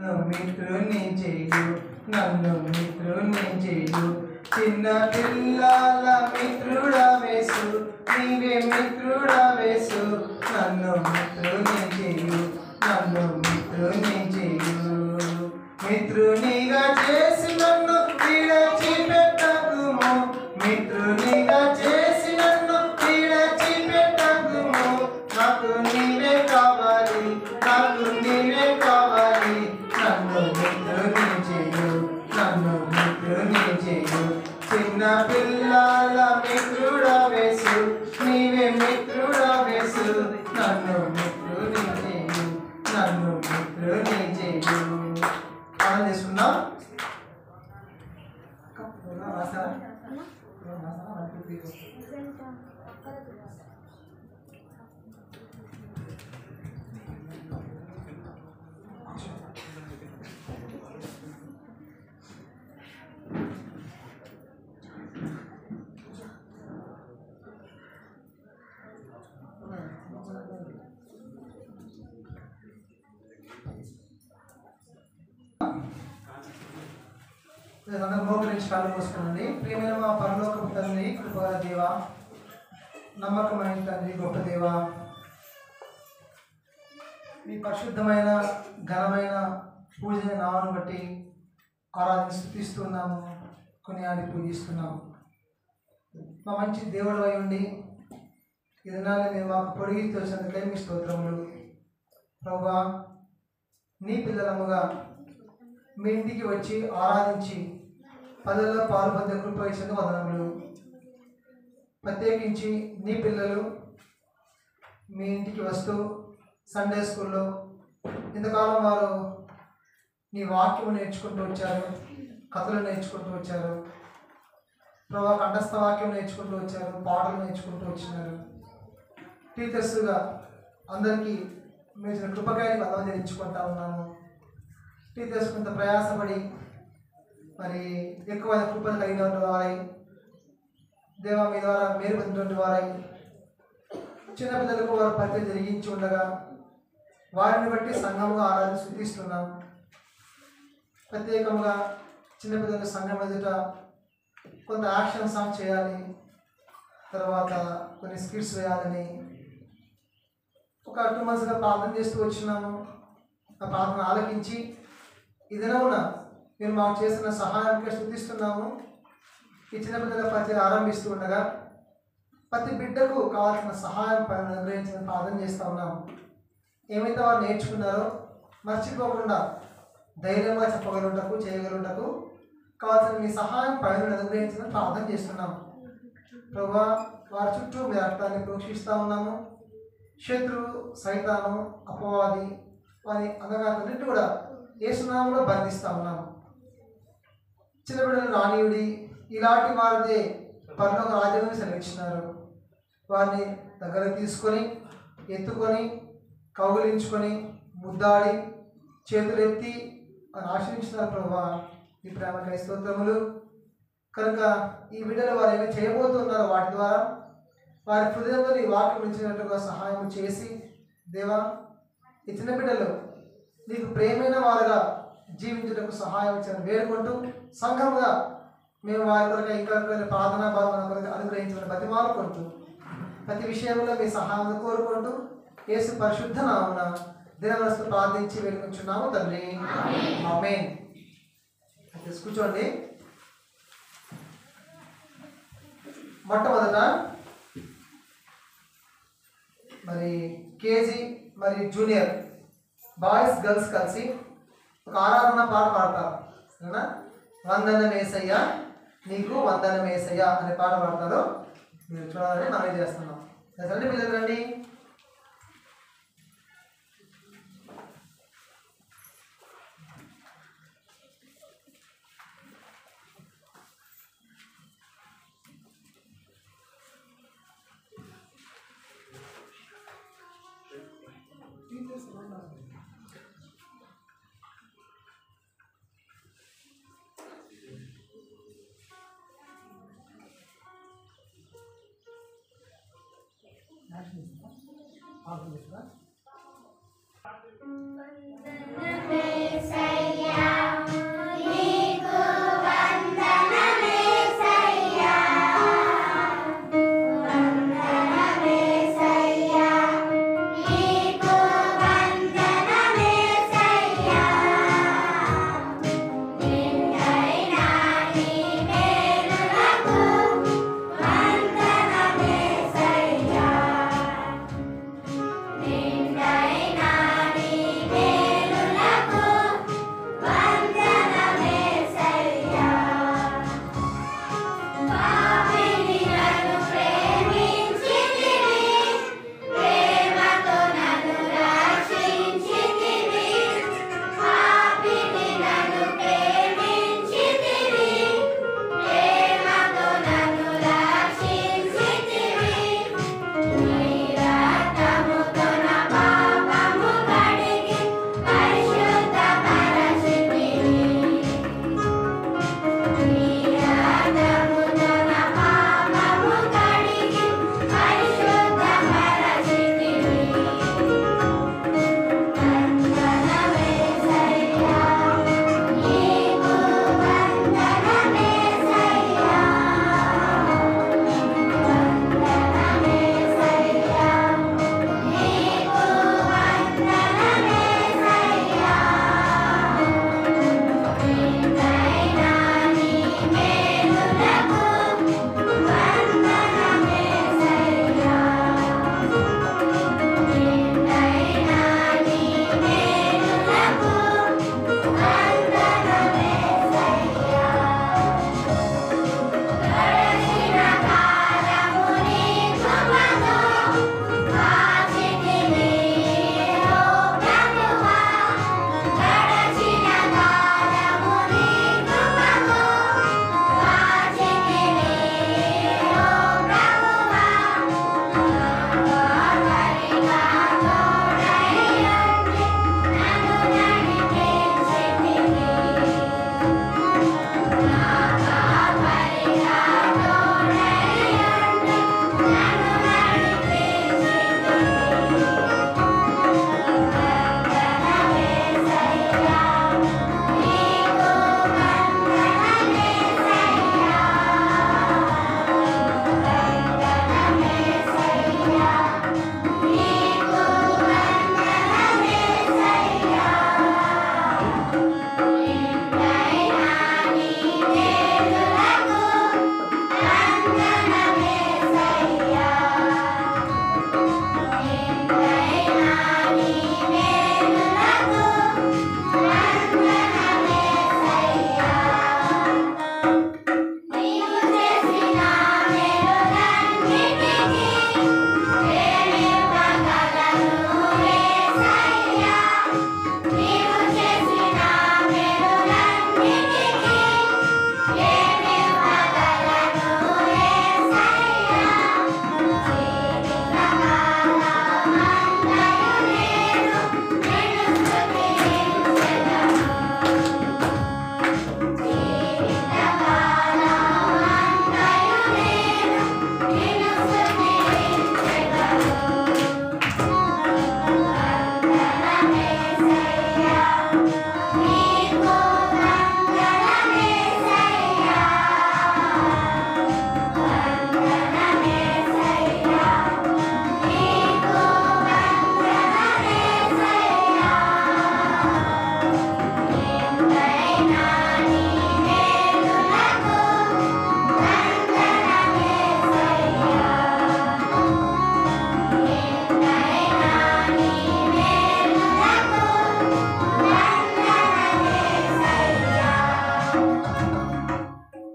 మిత్రుని చేయు నన్ను మిత్రుని చేయు చిన్న పిల్లల మిత్రుడా వేసు నీవే మిత్రుడా వేసు నన్ను మిత్రుని చేయు నన్ను మిత్రుని చేయు మిత్రునిగా చేసి నన్ను విడచిపెట్టకుము మిత్రునిగా చేసి నన్ను విడచిపెట్టకుము నాకు నీవే కావాలి నాకు నీవే కావాలి నన్ను మిత్రుని చేయు నన్ను మిత్రుని చేయు చిన్న పిల్లల మిత్రుడా వేసు నీవే మిత్రుడా వేసు నన్ను మిత్రుని చేయు నన్ను మిత్రుని చేయు ఆనంద చేసుకుందాం రాసారా రాసారా అందరూ మోకరించి కాలు పోసుకోండి ప్రియమైన మా పరలోకపు తండ్రి కృపగల దేవ నమ్మకమైన తండ్రి గొప్ప దేవ మీ పరిశుద్ధమైన ఘనమైన పూజ నామను బట్టి ఆరాధన స్థుతిస్తున్నాము కొనియాడి పూజిస్తున్నాము మా మంచి దేవుడు అయి ఉండి ఈ దినాన్ని మేము మాకు పొడిగి తోచినందుకే మీ స్తోత్రములు ప్రభా నీ పిల్లలముగా మీ ఇంటికి వచ్చి ఆరాధించి పదల్లో పాల్పొందే కృప ఇచ్చిన వదనములు ప్రత్యేకించి నీ పిల్లలు మీ ఇంటికి వస్తూ సండే స్కూల్లో ఇంతకాలం వారు నీ వాక్యం నేర్చుకుంటూ వచ్చారు కథలు నేర్చుకుంటూ వచ్చారు ప్రభా కంఠస్థ వాక్యం నేర్చుకుంటూ వచ్చారు పాటలు నేర్చుకుంటూ వచ్చినారు టీచర్స్గా అందరికీ మీరు ఇచ్చిన కృపకాయని వందనం చెల్లించుకుంటా ఉన్నాము టీచర్స్ కొంత ప్రయాసపడి మరి ఎక్కువ కృపలు కలిగినటువంటి వారై దేవా మీ ద్వారా మేలు పొందినటువంటి వారై చిన్నపిల్లలకు వారు పరిచయం జరిగించి ఉండగా వారిని బట్టి సంఘముగా ఆరాధన శుద్ధిస్తున్నాం ప్రత్యేకంగా చిన్నపిల్లల సంఘం ఎదుట కొంత యాక్షన్ సాంగ్ చేయాలి తర్వాత కొన్ని స్కిట్స్ వేయాలని ఒక టూ మంత్స్గా ప్రార్థన చేస్తూ వచ్చినాము ఆ ప్రార్థన ఆలకించి ఈ దినమున మీరు మాకు చేసిన సహాయానికి స్థుతిస్తున్నాము ఈ చిన్నపిల్లల పరిచయం ఆరంభిస్తూ ఉండగా ప్రతి బిడ్డకు కావాల్సిన సహాయం పైన అనుగ్రహించిన ప్రార్థన చేస్తూ ఉన్నాము ఏమైతే వారు నేర్చుకున్నారో మర్చిపోకుండా ధైర్యంగా చెప్పగలుగుటకు చేయగలుగుటకు కావాల్సిన మీ సహాయం పైన అనుగ్రహించిన ప్రార్థన చేస్తున్నాము ప్రభా వారి చుట్టూ మీ రక్తాన్ని ప్రోక్షిస్తూ ఉన్నాము శత్రువు సైతాను అపవాది వారి అందగాతన్నింటి కూడా ఏసునామంలో బంధిస్తూ ఉన్నాము చిన్నపిల్లలు రానియుడి ఇలాంటి వారిదే పరలోక రాజ్యాన్ని సెలవిచ్చినారు వారిని దగ్గర తీసుకొని ఎత్తుకొని కౌగిలించుకొని ముద్దాడి చేతులెత్తి వారిని ఆశ్రయించినారు ప్రభా ఈ ప్రేమకై స్తోత్రములు కనుక ఈ బిడ్డలు వారు ఏమి చేయబోతున్నారో వాటి ద్వారా వారి హృదయంలో నీ వాక్యం ఇచ్చినట్టుగా సహాయం చేసి దేవా ఈ చిన్న బిడ్డలు నీకు ప్రేమైన వారుగా జీవించుటకు సహాయం ఇచ్చిన వేడుకుంటూ సంఘముగా మేము వారి కొరకు ఇంకా కొన్ని ప్రార్థనా భావన కొరకు అనుగ్రహించిన ప్రతి కొంటూ ప్రతి విషయంలో మీ సహాయం కోరుకుంటూ యేసు పరిశుద్ధ నామున దినవస్తు ప్రార్థించి వేడుకుంటున్నాము తండ్రి ఆమేన్ అయితే కూర్చోండి మొట్టమొదట మరి కేజీ మరి జూనియర్ బాయ్స్ గర్ల్స్ కలిసి ఒక ఆరాధన పాట పాడతారు సరేనా వందన మేసయ్య నీకు వందన మేసయ్య అనే పాట పాడతారు మీరు చూడాలని మనం చేస్తున్నాం సరే పిల్లలు రండి వందనమేసయ్యా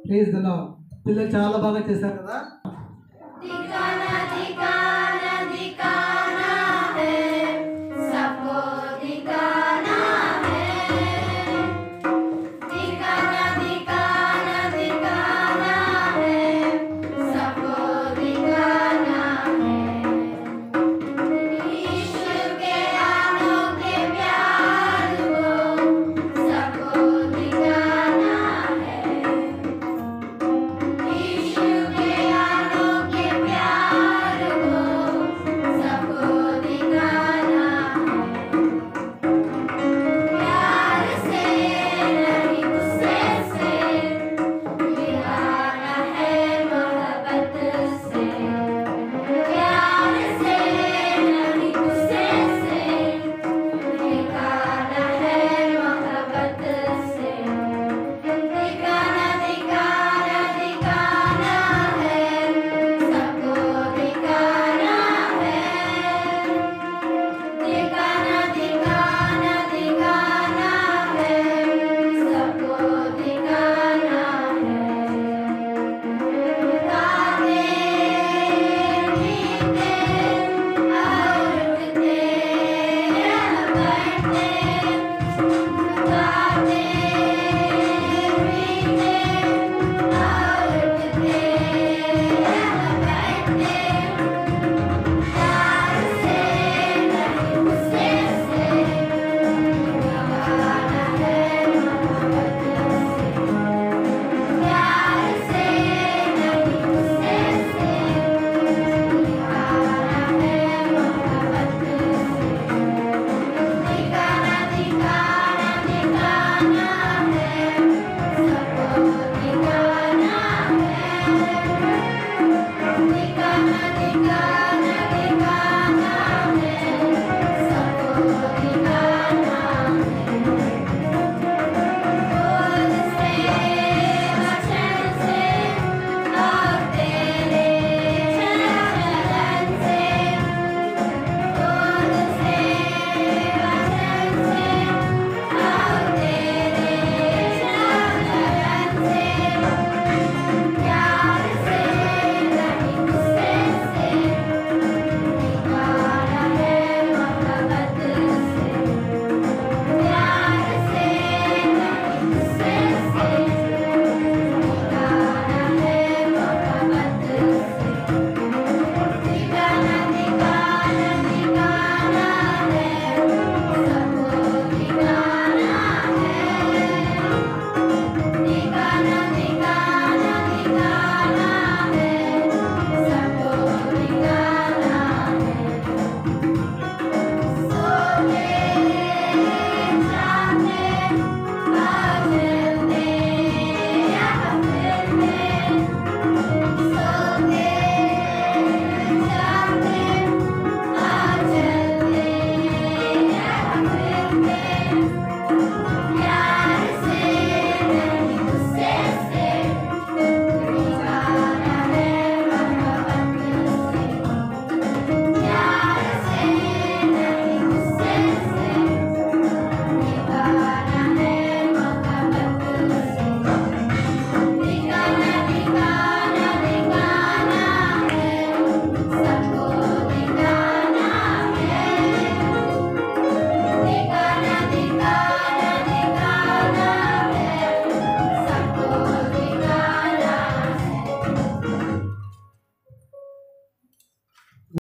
ప్లీజ్ ద పిల్లలు చాలా బాగా చేశారు కదా ధిక్కార ధిక్కార